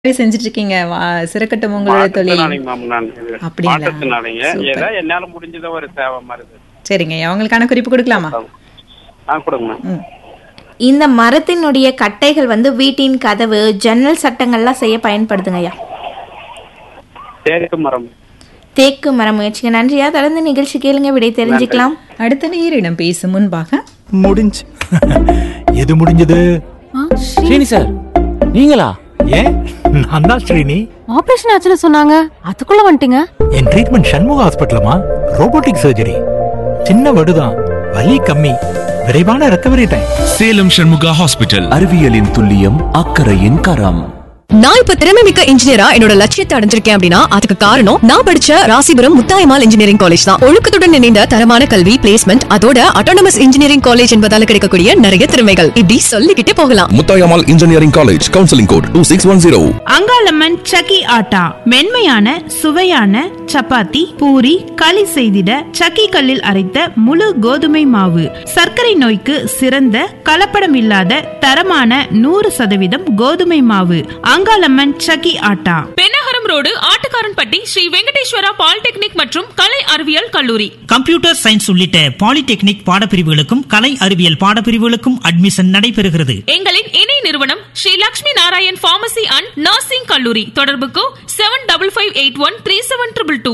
மாதிரி செஞ்சுட்டு இருக்கீங்க வா- சிறக்கட்டும் உங்களோட தொழில் மாற்றுத்திறனாளிங்க மேம் நான் இது. அப்படிங்களா? மாற்றுத்திறனாளிங்க சூப்பர். ஏதோ என்னால முடிஞ்சத ஒரு சேவை மாதிரி இது. சரிங்க அவங்களுக்கான குறிப்பு கொடுக்கலாமா ஆ கொடுங்க மேம் ம். இந்த மரத்தினுடைய கட்டைகள் வந்து வீட்டின் கதவு ஜன்னல் சட்டங்கள்லாம் செய்ய பயன்படுதுங்க ஐயா தேக்கு மரம் தேக்கு மரம் முயற்சிங்க நன்றியா தொடர்ந்து நிகழ்ச்சி கேளுங்க விடை தெரிஞ்சுக்கலாம் அடுத்த நேரிடம் பேசும் முன்பாக முடிஞ்சு எது முடிஞ்சது ஸ்ரீனி சார் நீங்களா ஏன் நான் தான் ஸ்ரீனி ஆபரேஷன் ஆச்சுன்னு சொன்னாங்க அதுக்குள்ள வந்துட்டீங்க என் ட்ரீட்மெண்ட் சண்முக ஹாஸ்பிட்டலமா ரோபோட்டிக் சர்ஜரி சின்ன வடுதான் வலி கம்மி விரைவான recovery time Salem Shanmuga hospital அறிவியலின் துல்லியம் அக்கறையின் கரம் நான் இப்ப திறமை மிக்க இன்ஜினியரா என்னோட லட்சியத்தை அடைஞ்சிருக்கேன் அப்படின்னா அதுக்கு காரணம் நான் படிச்ச ராசிபுரம் முத்தாயமால் இன்ஜினியரிங் காலேஜ் தான் ஒழுக்கத்துடன் இணைந்த தரமான கல்வி பிளேஸ்மெண்ட் அதோட அட்டானமஸ் இன்ஜினியரிங் காலேஜ் என்பதால கிடைக்கக்கூடிய நிறைய திறமைகள் இப்படி சொல்லிக்கிட்டே போகலாம் Muthayammal engineering college counselling code two six one zero Angalamman chakki atta மென்மையான சுவையான சப்பாத்தி பூரி களி செய்திட சக்கி கல்லில் அரைத்த முழு கோதுமை மாவு சர்க்கரை நோய்க்கு சிறந்த கலப்படம் இல்லாத தரமான நூறு சதவீதம் கோதுமை மாவு அங்காளம்மன் சக்கி ஆட்டா பெண்ணகரம் ரோடு ஆட்டுக்காரன்பட்டி ஸ்ரீ வெங்கடேஸ்வரா பாலிடெக்னிக் மற்றும் கலை அறிவியல் கல்லூரி கம்ப்யூட்டர் சயின்ஸ் உள்ளிட்ட பாலிடெக்னிக் பாடப்பிரிவுகளுக்கும் கலை அறிவியல் பாடப்பிரிவுகளுக்கும் அட்மிஷன் நடைபெறுகிறது எங்களின் இணை நிறுவனம் Sri Lakshmi Narayan pharmacy and nursing கல்லூரி தொடர்புக்கு seven double five eight one three seven triple two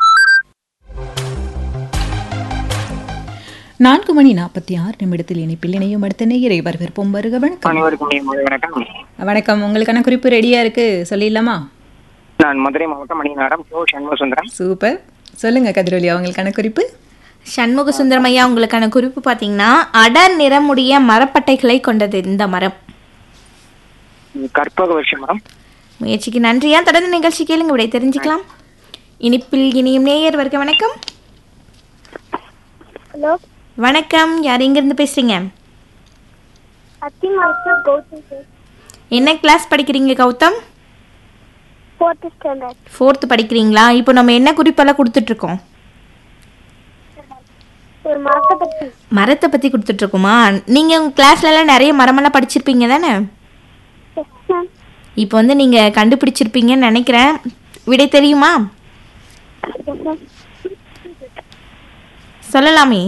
நான்கு மணி நாற்பத்தி ஆறு நிமிடத்தில் இணைப்பில் இணையும் அடுத்த நேயரை வரவேற்போம் வருக வணக்கம் அனைவருக்கும் இனிய மாலை வணக்கம் வணக்கம் உங்களுக்கான குறிப்பு ரெடியா இருக்கு சொல்லிடலாமா நான் மதுரை மாவட்டம் மணிநகரம் கோ சண்முக சுந்தரம் சூப்பர் சொல்லுங்க கதிரொலி அவங்களுக்கான குறிப்பு சண்முக சுந்தரம் ஐயா உங்களுக்கான குறிப்பு பார்த்தீங்கன்னா அடர் நிறமுடைய மரப்பட்டைகளை கொண்டது இந்த மரம் கற்பக வருஷ மரம் முயற்சிக்கு நன்றியா தொடர்ந்து நிகழ்ச்சி கேளுங்க விடை தெரிஞ்சுக்கலாம் இனிப்பில் இனியும் நேயர் வருக வணக்கம் ஹலோ வணக்கம் யார் எங்கிருந்து பேசுறீங்க அத்திமாவுக்கு கௌதம் சார் என்ன கிளாஸ் படிக்கிறீங்க கௌதம் ஃபோர்த் ஸ்டாண்டர்ட் ஃபோர்த்து படிக்கிறீங்களா இப்போ நம்ம என்ன குறிப்பெல்லாம் கொடுத்துட்டு இருக்கோம் ஒரு மரத்தை பற்றி மரத்தை பற்றி கொடுத்துட்ருக்கோமா நீங்கள் உங்கள் கிளாஸ்லலாம் நிறைய மரமெல்லாம் படிச்சிருப்பீங்க தானே இப்போ வந்து நீங்கள் கண்டுபிடிச்சிருப்பீங்கன்னு நினைக்கிறேன் விடை தெரியுமா சொல்லலாமே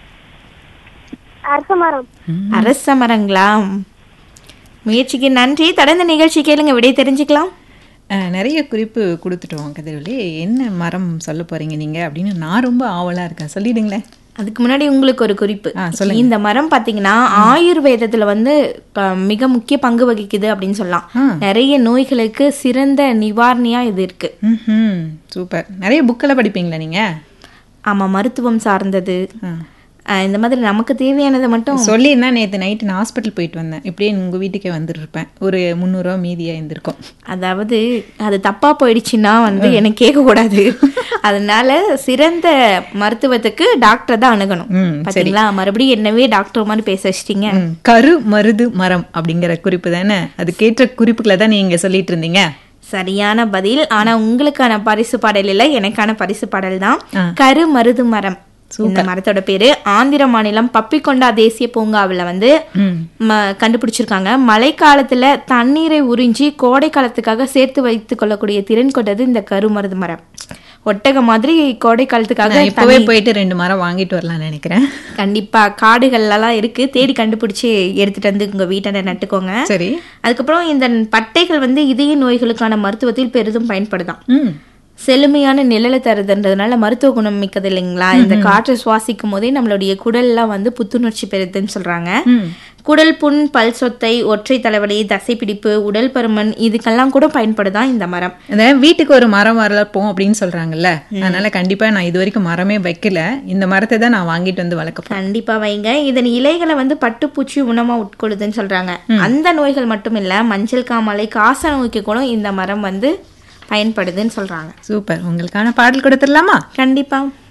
அரச மரம் அரச மரங்களா முயற்சிக்கு நன்றி தொடர்ந்து நிகழ்ச்சி கேளுங்க விடை தெரிஞ்சுக்கலாம் அஹ், நிறைய குறிப்பு கொடுத்துட்டோம் கதிரொலி என்ன மரம் சொல்ல போறீங்க நீங்க அப்படின்னு நான் ரொம்ப ஆவலா இருக்கேன் சொல்லிடுங்களேன் அதுக்கு முன்னாடி உங்களுக்கு ஒரு குறிப்பு ஆ, சொல்லுங்க. இந்த மரம் பாத்தீங்கன்னா ஆயுர்வேதத்துல வந்து க- மிக முக்கிய பங்கு வகிக்குது அப்படின்னு சொல்லலாம் ஆ. நிறைய நோய்களுக்கு சிறந்த நிவாரணியா இது இருக்கு ம் சூப்பர் நிறைய புக்கெல்லாம் படிப்பீங்களா நீங்க ஆமா மருத்துவம் சார்ந்தது ஆ. ஆ, இந்த மாதிரி நமக்கு தேவையானதை மட்டும் சொல்லியிருந்தா நேற்று நைட்டு நான் ஹாஸ்பிட்டல் போயிட்டு வந்தேன் இப்படியே உங்கள் வீட்டுக்கே வந்துருப்பேன் ஒரு முந்நூறுரூவா மீதியாக இருந்திருக்கும் அதாவது அது தப்பா போயிடுச்சுன்னா வந்து எனக்கு கேட்கக்கூடாது அதனால சிறந்த மருத்துவத்துக்கு டாக்டர் தான் அணுகணும் ம், சரி. பாத்தீங்களா மறுபடியும் என்னவே டாக்டர் மாதிரி பேச வச்சிட்டீங்க ம், கரு மருது மரம் அப்படிங்கிற குறிப்பு தானே அதுக்கேற்ற குறிப்புகளை தான் நீங்கள் சொல்லிட்டு இருந்தீங்க சரியான பதில் ஆனா உங்களுக்கான பரிசு பாடல் இல்ல எனக்கான பரிசு பாடல் தான் ஆ. கரு மருது மரம் இந்த மரத்தோட பேரு ஆந்திர மாநிலம் பப்பிக்கொண்டா தேசிய பூங்காவுல வந்து ம் ம- கண்டுபிடிச்சிருக்காங்க மழைக்காலத்துல தண்ணீரை உறிஞ்சி கோடை காலத்துக்காக சேர்த்து வைத்துக் கொள்ளக்கூடிய திறன் கொண்டது இந்த கருமருது மரம் ஒட்டக மாதிரி கோடை காலத்துக்காக நான் இப்போவே தண்ணி- போயிட்டு ரெண்டு மரம் வாங்கிட்டு வரலாம்னு நினைக்கிறேன் கண்டிப்பா காடுகள்லாம் இருக்கு தேடி கண்டுபிடிச்சு எடுத்துட்டு வந்து உங்க வீட்டை நட்டுக்கோங்க சரி அதுக்கப்புறம் இந்த பட்டைகள் வந்து இதய நோய்களுக்கான மருத்துவத்தில் பெரிதும் பயன்படுதாம் ம் செழுமையான நிழலை தருதுன்றதுனால மருத்துவ குணம் மிக்கது இல்லைங்களா இந்த காற்றை சுவாசிக்கும் போதே நம்மளுடைய குடல்லாம் வந்து புத்துணர்ச்சி பெறுதுன்னு சொல்றாங்க குடல் புண் பல் சொத்தை ஒற்றை தலைவலி தசைப்பிடிப்பு உடல் பருமன் இதுக்கெல்லாம் கூட பயன்படுதான் இந்த மரம் அந்த வீட்டுக்கு ஒரு மரம் வளர்ப்போம் அப்படின்னு சொல்றாங்கல்ல அதனால கண்டிப்பா நான் இது வரைக்கும் மரமே வைக்கல இந்த மரத்தை தான் நான் வாங்கிட்டு வந்து வளர்க்க போறேன் கண்டிப்பா வைங்க இதன் இலைகளை வந்து பட்டுப்பூச்சி உணமா உட்கொள்ளுதுன்னு சொல்றாங்க அந்த நோய்கள் மட்டும் இல்ல மஞ்சள் காமாலை காச நோய்க்கு கூட இந்த மரம் வந்து பயன்படுதுன்னு சொல்றாங்க சூப்பர் உங்களுக்கான பாடல் கொடுத்துடலாமா கண்டிப்பா